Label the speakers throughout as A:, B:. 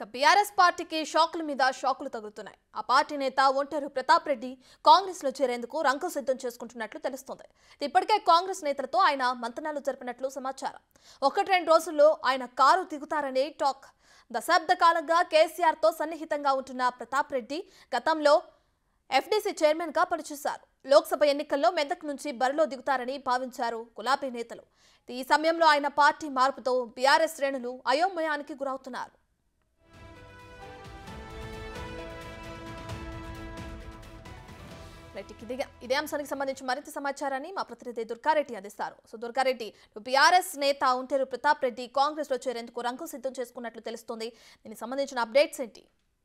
A: BRS పార్టీకి షాకుల మీద షాకులు తగులుతున్నాయి ఆ పార్టీ నేత ఒంటేరు ప్రతాప్ రెడ్డి కాంగ్రెస్ లో చేరేందుకు రంగం సిద్ధం చేసుకుంటున్నట్లు తెలుస్తోంది ఇప్పటికే కాంగ్రెస్ నేతలతో ఆయన మంతనాలు జరిపినట్లు సమాచారం ఒకటి రెండు రోజుల్లో ఆయన కారు దిగుతారనే టాక్ దశాబ్ద కాలంగా కేసీఆర్ తో సన్నిహితంగా ఉంటున్న ప్రతాప్ రెడ్డి గతంలో ఎఫ్డీసీ చైర్మన్ గా పనిచేశారు లోక్సభ ఎన్నికల్లో మెదక్ నుంచి బరిలో దిగుతారని భావించారు గులాబీ నేతలు ఈ సమయంలో ఆయన పార్టీ మార్పుతో బీఆర్ఎస్ శ్రేణులు అయోమయానికి గురవుతున్నారు రైట్ ఇక ఇదే ఇదే అంశానికి సంబంధించి మరింత సమాచారాన్ని మా ప్రతినిధి దుర్గారెడ్డి అందిస్తారు సో దుర్గారెడ్డి బీఆర్ఎస్ నేత ఉంటేరు ప్రతాప్ రెడ్డి కాంగ్రెస్ లో చేరేందుకు రంగు సిద్ధం చేసుకున్నట్లు తెలుస్తోంది దీనికి సంబంధించిన అప్డేట్స్ ఏంటి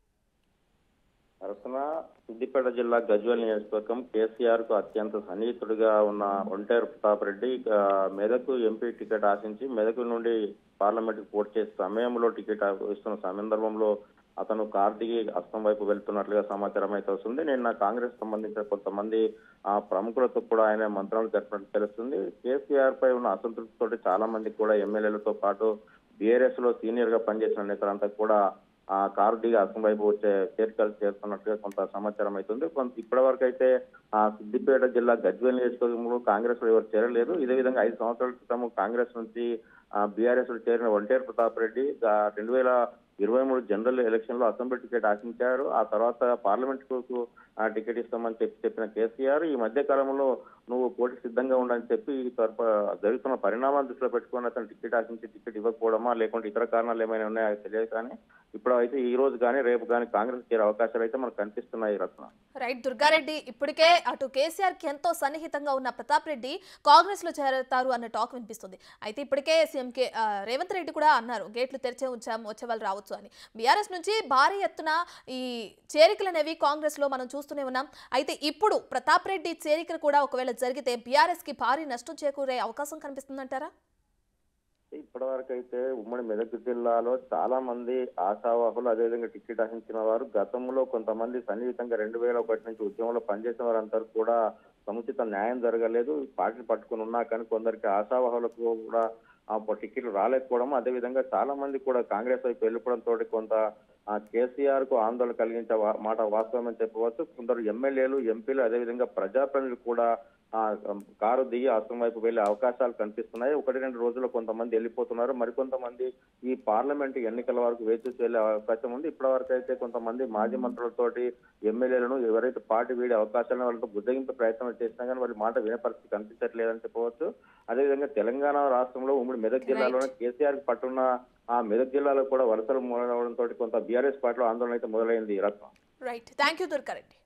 B: అరసన సిద్దిపేట జిల్లా గజ్వెల్ నియోజకవర్గం కేసీఆర్ కు అత్యంత సన్నిహితుడిగా ఉన్న ఒంటేరు ప్రతాప్ రెడ్డి ఇక మెదక్ ఎంపీ టికెట్ ఆశించి మెదక్ నుండి పార్లమెంట్ కు పోటీ చేసే సమయంలో టికెట్ ఇస్తున్న సందర్భంలో అతను కార్ దిగి అస్తం వైపు వెళ్తున్నట్లుగా సమాచారం అయితే వస్తుంది నిన్న కాంగ్రెస్ సంబంధించిన కొంతమంది ఆ ప్రముఖులతో కూడా ఆయన మంత్రాలు జరిపినట్టు తెలుస్తుంది కేసీఆర్ పై ఉన్న అసంతృప్తితో చాలా మంది కూడా ఎమ్మెల్యేలతో పాటు బీఆర్ఎస్ లో సీనియర్ గా పనిచేసిన నేతలంతా కూడా ఆ కారు దిగి అసం వైపు వచ్చే చేరికలు చేస్తున్నట్టుగా కొంత సమాచారం అవుతుంది కొంత ఇప్పటి వరకు అయితే ఆ సిద్దిపేట జిల్లా గజ్వేల్ నియోజకవర్గంలో కాంగ్రెస్ లో ఎవరు చేరలేదు ఇదే విధంగా ఐదు సంవత్సరాల క్రితం కాంగ్రెస్ నుంచి బీఆర్ఎస్ లో చేరిన ఒంటేరు ప్రతాప్ రెడ్డి రెండు వేల ఇరవై మూడు జనరల్ ఎలక్షన్ లో అసెంబ్లీ టికెట్ ఆశించారు ఆ తర్వాత పార్లమెంట్ కు ఆ టికెట్ ఇస్తామని చెప్పి చెప్పిన కేసీఆర్ ఈ మధ్య కాలంలో నువ్వు పోటీ సిద్ధంగా ఉండని చెప్పి ఈ తరఫ జరుగుతున్న పరిణామాలు దృష్టిలో పెట్టుకుని అతను టికెట్ ఆశించి టికెట్ ఇవ్వకపోవడమా లేకుంటే ఇతర కారణాలు ఏమైనా ఉన్నాయో తెలియదు కానీ ఇప్పుడు అయితే ఈ రోజు కానీ రేపు కానీ కాంగ్రెస్ చేరే అవకాశాలు అయితే మనకు కనిపిస్తున్నాయి రత్న
A: రైట్ దుర్గారెడ్డి ఇప్పటికే అటు కేసీఆర్ కి ఎంతో సన్నిహితంగా ఉన్న ప్రతాప్ రెడ్డి కాంగ్రెస్ లో చేరతారు అన్న టాక్ వినిపిస్తుంది అయితే ఇప్పటికే సీఎం కే ఆ, రేవంత్ రెడ్డి కూడా అన్నారు గేట్లు తెరిచే ఉంచాం వచ్చే వాళ్ళు రావచ్చు అని బీఆర్ఎస్ నుంచి భారీ ఎత్తున ఈ చేరికలు అనేవి కాంగ్రెస్ లో మనం చూస్తూనే ఉన్నాం అయితే ఇప్పుడు ప్రతాప్ రెడ్డి చేరికలు కూడా ఒకవేళ జరిగితే బీఆర్ఎస్ కి భారీ నష్టం చేకూరే అవకాశం కనిపిస్తుందంటారా
B: ఇప్పటి వరకు అయితే ఉమ్మడి మెదక్ జిల్లాలో చాలా మంది ఆశావాహులు అదేవిధంగా టికెట్ ఆశించిన వారు గతంలో కొంతమంది సన్నిహితంగా రెండు వేల ఒకటి నుంచి ఉద్యమంలో పనిచేసిన వారందరూ కూడా సముచిత న్యాయం జరగలేదు పార్టీని పట్టుకుని ఉన్నా కానీ కొందరికి ఆశావాహులకు కూడా ఆ టికెట్లు రాలేకపోవడం అదేవిధంగా చాలా మంది కూడా కాంగ్రెస్ వైపు వెళ్ళిపోవడంతో కొంత ఆ కేసీఆర్ కు ఆందోళన కలిగించే వా- మాట వాస్తవమని చెప్పవచ్చు కొందరు ఎమ్మెల్యేలు ఎంపీలు అదేవిధంగా ప్రజాప్రతినిధులు కూడా ఆ కారు దిగి అస్తం వైపు వెళ్లే అవకాశాలు కనిపిస్తున్నాయి ఒకటి రెండు రోజుల్లో కొంతమంది వెళ్ళిపోతున్నారు మరికొంతమంది ఈ పార్లమెంట్ ఎన్నికల వరకు వేచి చూసి వెళ్లే అవకాశం ఉంది ఇప్పటి వరకు అయితే కొంతమంది మాజీ మంత్రులతోటి ఎమ్మెల్యేలను ఎవరైతే పార్టీ వీడే అవకాశాలను వాళ్ళతో బుద్ధగింపే ప్రయత్నం చేసినా కానీ వారి మాట వినే పరిస్థితి కనిపించట్లేదని చెప్పవచ్చు అదేవిధంగా తెలంగాణ రాష్ట్రంలో ఉమ్మడి మెదక్ జిల్లాలోనే కేసీఆర్ కి పట్టున్న ఆ మెదక్ జిల్లాలో కూడా వలసలు మొదలవడంతో కొంత బీఆర్ఎస్ పార్టీలో ఆందోళన అయితే మొదలైంది Ratnam
A: right thank you Durga Reddy